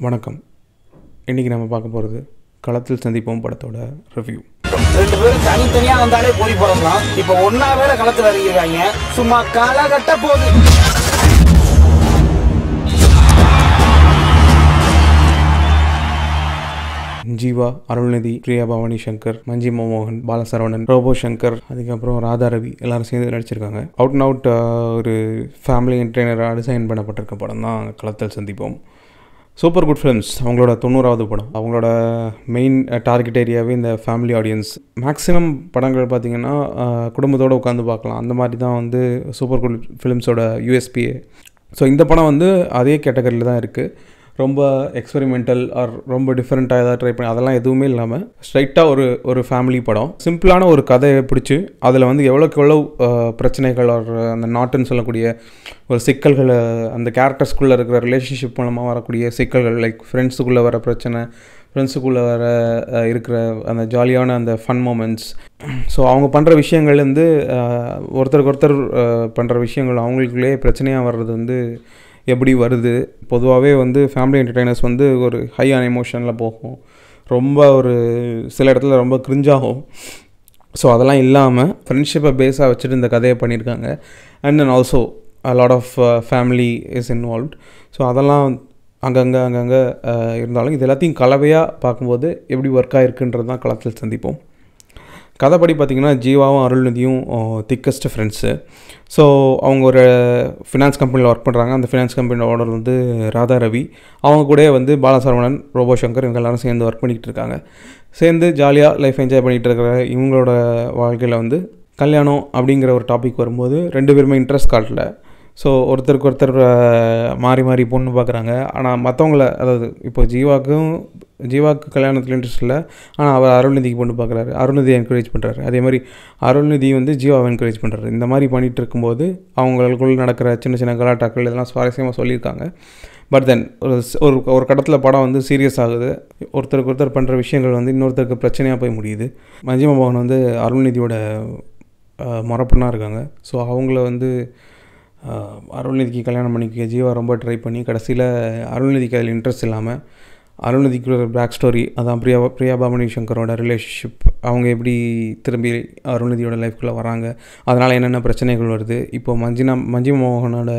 வணக்கம் இன்றைக்கி நம்ம பார்க்க போகிறது களத்தில் சந்திப்போம் படத்தோட ரிவ்யூ ரெண்டு பேரும் தனித்தனியா வந்தாலே போய் போடலாம் இப்ப ஒன்னா வேற களத்துல இறங்கிருக்காங்க சும்மா காலகட்ட போகுது ஜீவா அருள்நிதி பிரியா பவானி சங்கர் மஞ்சி மோகன் பாலசரவணன் ரோபோ சங்கர் அதுக்கப்புறம் ராதா ரவி எல்லாரும் சேர்ந்து நடிச்சிருக்காங்க அவுட் அண்ட் அவுட் ஒரு ஃபேமிலி என்டர்டைனராக டிசைன் பண்ணப்பட்டிருக்க படம் தான் களத்தில் சந்திப்போம் சூப்பர் குட் ஃபிலிம்ஸ் அவங்களோட தொண்ணூறாவது படம் அவங்களோட மெயின் டார்கெட் ஏரியாவே இந்த ஃபேமிலி ஆடியன்ஸ் மேக்ஸிமம் படங்கள் பார்த்திங்கன்னா அஹ், குடும்பத்தோடு உட்காந்து பார்க்கலாம் அந்த மாதிரி தான் வந்து சூப்பர் குட் ஃபிலிம்ஸோட யூஎஸ்பிஏ ஸோ இந்த படம் வந்து அதே கேட்டகரியில் தான் இருக்குது ரொம்ப எக்ஸ்பெரிமெண்டல் ஆர் ரொம்ப டிஃப்ரெண்ட்டாக ஏதாவது ட்ரை பண்ணி அதெல்லாம் எதுவுமே இல்லாமல் ஸ்ட்ரைட்டாக ஒரு ஒரு ஃபேமிலி படம் சிம்பிளான ஒரு கதையை பிடிச்சி அதில் வந்து எவ்வளோக்கு எவ்வளோ அஹ், பிரச்சனைகள் ஆர் அந்த நாட்டுன்னு சொல்லக்கூடிய ஒரு சிக்கல்களை அந்த கேரக்டர்ஸ்குள்ளே இருக்கிற ரிலேஷன்ஷிப் மூலமாக வரக்கூடிய சிக்கல்கள் லைக் ஃப்ரெண்ட்ஸுக்குள்ளே வர பிரச்சனை ஃப்ரெண்ட்ஸுக்குள்ளே வர அஹ், இருக்கிற அந்த ஜாலியான அந்த ஃபன் மூமெண்ட்ஸ் ஸோ அவங்க பண்ணுற விஷயங்கள் வந்து அஹ், ஒருத்தருக்கு ஒருத்தர் பண்ணுற விஷயங்கள் அவங்களுக்குள்ளேயே பிரச்சனையாக வர்றது வந்து எப்படி வருது பொதுவாகவே வந்து ஃபேமிலி என்டர்டைனர்ஸ் வந்து ஒரு ஹையான எமோஷனில் போகும் ரொம்ப ஒரு சில இடத்துல ரொம்ப கிரிஞ்சாகும் ஸோ அதெல்லாம் இல்லாமல் ஃப்ரெண்ட்ஷிப்பை பேஸாக வச்சுட்டு இந்த கதையை பண்ணியிருக்காங்க and then also lot of family is involved so அதெல்லாம் அங்கங்கே அங்கங்கே அஹ், இருந்தாலும் இது எல்லாத்தையும் கலவையாக பார்க்கும்போது எப்படி ஒர்க் ஆகிருக்குன்றது தான் களத்தில் சந்திப்போம் கதைப்படி பார்த்திங்கன்னா ஜீவாவும் அருள்நிதியும் திக்கஸ்ட் ஃப்ரெண்ட்ஸு ஸோ அவங்க ஒரு ஃபினான்ஸ் கம்பெனியில் ஒர்க் பண்ணுறாங்க அந்த ஃபினான்ஸ் கம்பெனியோட ஓனர் வந்து ராதா ரவி அவங்க கூடயே வந்து பாலசரவணன் ரோபோ சங்கர் இவங்க எல்லாரும் சேர்ந்து ஒர்க் பண்ணிக்கிட்டு இருக்காங்க சேர்ந்து ஜாலியாக லைஃப் என்ஜாய் பண்ணிகிட்டு இருக்கிற இவங்களோட வாழ்க்கையில் வந்து கல்யாணம் அப்படிங்கிற ஒரு டாபிக் வரும்போது ரெண்டு பேருமே இன்ட்ரெஸ்ட் காட்டல ஸோ ஒருத்தருக்கு ஒருத்தர் அஹ், மாறி மாறி பொண்ணு பார்க்குறாங்க ஆனால் மற்றவங்கள அதாவது இப்போ ஜீவாக்கும் ஜீவாக்கு கல்யாணத்தில் இன்ட்ரெஸ்ட் இல்லை ஆனால் அவர் அருள்நிதிக்கு பொண்ணு பார்க்குறாரு அருள்நிதியை என்கரேஜ் பண்ணுறாரு அதே மாதிரி அருள்நிதி வந்து ஜீவாவை என்கரேஜ் பண்ணுறாரு இந்த மாதிரி பண்ணிகிட்டு இருக்கும்போது அவங்களுக்குள்ள நடக்கிற சின்ன சின்ன கலாட்டாக்கள் இதெல்லாம் சுவாரஸ்யமாக சொல்லியிருக்காங்க பட் தென் ஒரு ஸ்- ஒரு ஒரு கடத்தில் படம் வந்து சீரியஸ் ஆகுது ஒருத்தருக்கு ஒருத்தர் பண்ணுற விஷயங்கள் வந்து இன்னொருத்தருக்கு பிரச்சனையாக போய் முடியுது மஞ்சிமா மோகன் வந்து அருள்நிதியோட மரப்பண்ணாக இருக்காங்க ஸோ அவங்கள வந்து ஆஹ், அருள்நிதிக்கு கல்யாணம் பண்ணிக்க ஜீவா ரொம்ப ட்ரை பண்ணி கடைசியில் அருள்நிதிக்கு அதில் இன்ட்ரெஸ்ட் இல்லாமல் அருள்நிதிக்கு ஒரு பேக் ஸ்டோரி அதான் பிரியா பிரியா பாமணி சங்கரோட ரிலேஷன்ஷிப் அவங்க எப்படி திரும்பி அருள்நிதியோட லைஃப்குள்ளே வராங்க அதனால் என்னென்ன பிரச்சனைகள் வருது இப்போ மஞ்சினா மஞ்சி மோகனோட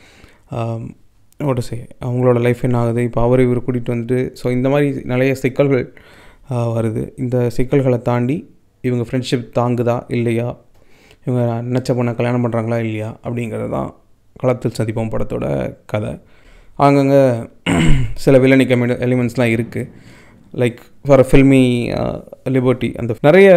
ஓட சே அவங்களோட லைஃப் என்ன ஆகுது இப்போ அவர் இவர் கூட்டிகிட்டு வந்துட்டு ஸோ இந்த மாதிரி நிறைய சிக்கல்கள் ஆஹ், வருது இந்த சிக்கல்களை தாண்டி இவங்க ஃப்ரெண்ட்ஷிப் தாங்குதா இல்லையா இவங்க நினச்ச பொண்ணை கல்யாணம் பண்ணுறாங்களா இல்லையா அப்படிங்கிறது தான் களத்தில் சந்திப்போம் படத்தோட கதை அங்கங்கே சில வில்லனிக் எலிமெண்ட்ஸ்லாம் இருக்குது லைக் ஃபார் ஃபில்மி லிபர்ட்டி அந்த நிறைய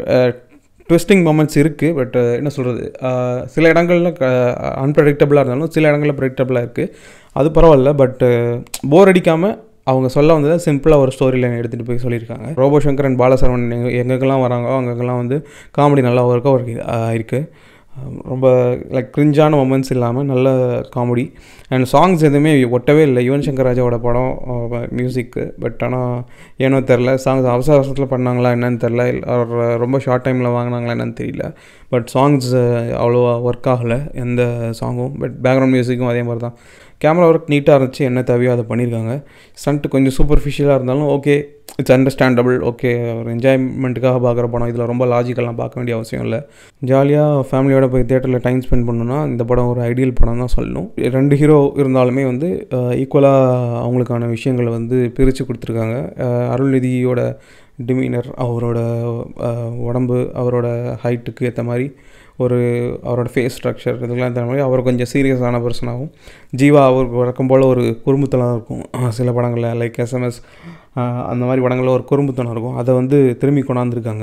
ட்விஸ்டிங் மூமெண்ட்ஸ் இருக்குது பட் என்ன சொல்கிறது சில இடங்களில் அன்பிரடிக்டபுளாக இருந்தாலும் சில இடங்களில் ப்ரெடிக்டபுளாக இருக்குது அது பரவாயில்ல பட் போர் அடிக்காமல் அவங்க சொல்ல வந்ததை சிம்பிளாக ஒரு ஸ்டோரி லைன் எடுத்துகிட்டு போய் சொல்லியிருக்காங்க ரோபோ சங்கர் அண்ட் பாலசரவணன் எங்க எங்கெங்கெல்லாம் வராங்களோ அங்கெல்லாம் வந்து காமெடி நல்லா ஒர்க் அவுட் இருக்குது ரொம்ப லைக் கிரிஞ்சான மொமெண்ட்ஸ் இல்லாமல் நல்ல காமெடி அண்ட் சாங்ஸ் எதுவுமே ஒட்டவே இல்லை யுவன் சங்கர் ராஜாவோட படம் மியூசிக்கு பட் ஆனால் ஏனோ தெரில சாங்ஸ் அவசர அவசரத்தில் பண்ணாங்களா என்னன்னு தெரில அவர் ரொம்ப ஷார்ட் டைமில் வாங்கினாங்களா என்னன்னு தெரியல பட் சாங்ஸ் அவ்வளோவா ஒர்க் ஆகலை எந்த சாங்கும் பட் பேக்ரவுண்ட் மியூசிக்கும் அதே மாதிரி தான் கேமரா ஒர்க் நீட்டாக இருந்துச்சு என்ன தேவையோ அதை பண்ணியிருக்காங்க ஸ்டண்ட்டு கொஞ்சம் சூப்பர்ஃபிஷியலாக இருந்தாலும் ஓகே இட்ஸ் அண்டர்ஸ்டாண்டபிள் ஓகே ஒரு என்ஜாய்மெண்ட்டுக்காக பார்க்குற படம் இதில் ரொம்ப லாஜிக்கெல்லாம் பார்க்க வேண்டிய அவசியம் இல்லை ஜாலியாக ஃபேமிலியோட போய் தேட்டரில் டைம் ஸ்பெண்ட் பண்ணணும்னா இந்த படம் ஒரு ஐடியல் படம் தான் சொல்லணும் ரெண்டு ஹீரோ இருந்தாலுமே வந்து ஈக்குவலாக அவங்களுக்கான விஷயங்களை வந்து பிரித்து கொடுத்துருக்காங்க அஹ் அருள்நிதியோட டிமீனர் அவரோட அஹ், உடம்பு அவரோட ஹைட்டுக்கு ஏற்ற மாதிரி ஒரு அவரோட ஃபேஸ் ஸ்ட்ரக்சர் இதுக்கெல்லாம் ஏற்ற மாதிரி அவர் கொஞ்சம் சீரியஸான பர்சனாகவும் ஜீவா அவருக்கு வழக்கம் போல் ஒரு குறும்புத்தனம் இருக்கும் அஹ், சில படங்களில் லைக் எஸ்எம்எஸ் அந்த மாதிரி படங்களில் ஒரு குறும்புத்தனம் இருக்கும் அதை வந்து திரும்பி கொண்டாந்துருக்காங்க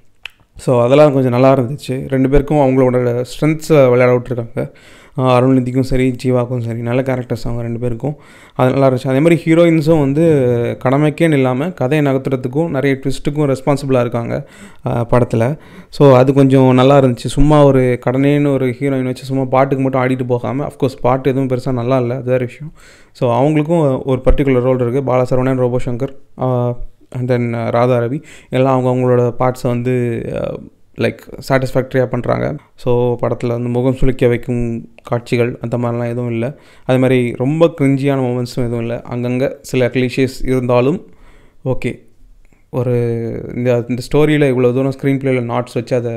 ஸோ அதெல்லாம் கொஞ்சம் நல்லா இருந்துச்சு ரெண்டு பேருக்கும் அவங்களோட ஸ்ட்ரென்த்ஸை விளையாட விட்ருக்காங்க ஆஹ் அருள்நிதிக்கும் சரி ஜீவாக்கும் சரி நல்ல கேரக்டர்ஸ் அவங்க ரெண்டு பேருக்கும் அது நல்லா இருந்துச்சு அதே மாதிரி ஹீரோயின்ஸும் வந்து கடமைக்கேன்னு இல்லாமல் கதையை நகர்த்துறதுக்கும் நிறைய ட்விஸ்ட்டுக்கும் ரெஸ்பான்சிபிளாக இருக்காங்க படத்தில் ஸோ அது கொஞ்சம் நல்லா இருந்துச்சு சும்மா ஒரு கடனேன்னு ஒரு ஹீரோயின் வச்சு சும்மா பாட்டுக்கு மட்டும் ஆடிட்டு போகாமல் அஃப்கோர்ஸ் பாட்டு எதுவும் பெருசாக நல்லா இல்லை அது வேறு விஷயம் ஸோ அவங்களுக்கும் ஒரு பர்டிகுலர் ரோல் இருக்குது Balasaravanan Robo Shankar and then Radha Ravi எல்லாம் அவங்க அவங்களோட பார்ட்ஸை வந்து லைக் சாட்டிஸ்ஃபேக்டரியாக பண்ணுறாங்க ஸோ படத்தில் வந்து முகம் சுளிக்க வைக்கும் காட்சிகள் அந்த மாதிரிலாம் எதுவும் இல்லை அது மாதிரி ரொம்ப கிரிஞ்சியான மூமெண்ட்ஸும் எதுவும் இல்லை அங்கங்கே சில கிளிஷேஸ் இருந்தாலும் ஓகே ஒரு இந்த இந்த ஸ்டோரியில் இவ்வளோ தூரம் ஸ்க்ரீன் பிளேயில் நாட்ஸ் வச்சு அதை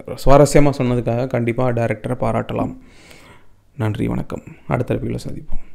சுவாரஸ்யமாக சொன்னதுக்காக கண்டிப்பாக டேரக்டரை பாராட்டலாம் நன்றி வணக்கம் அடுத்த வீடியோவில் சந்திப்போம்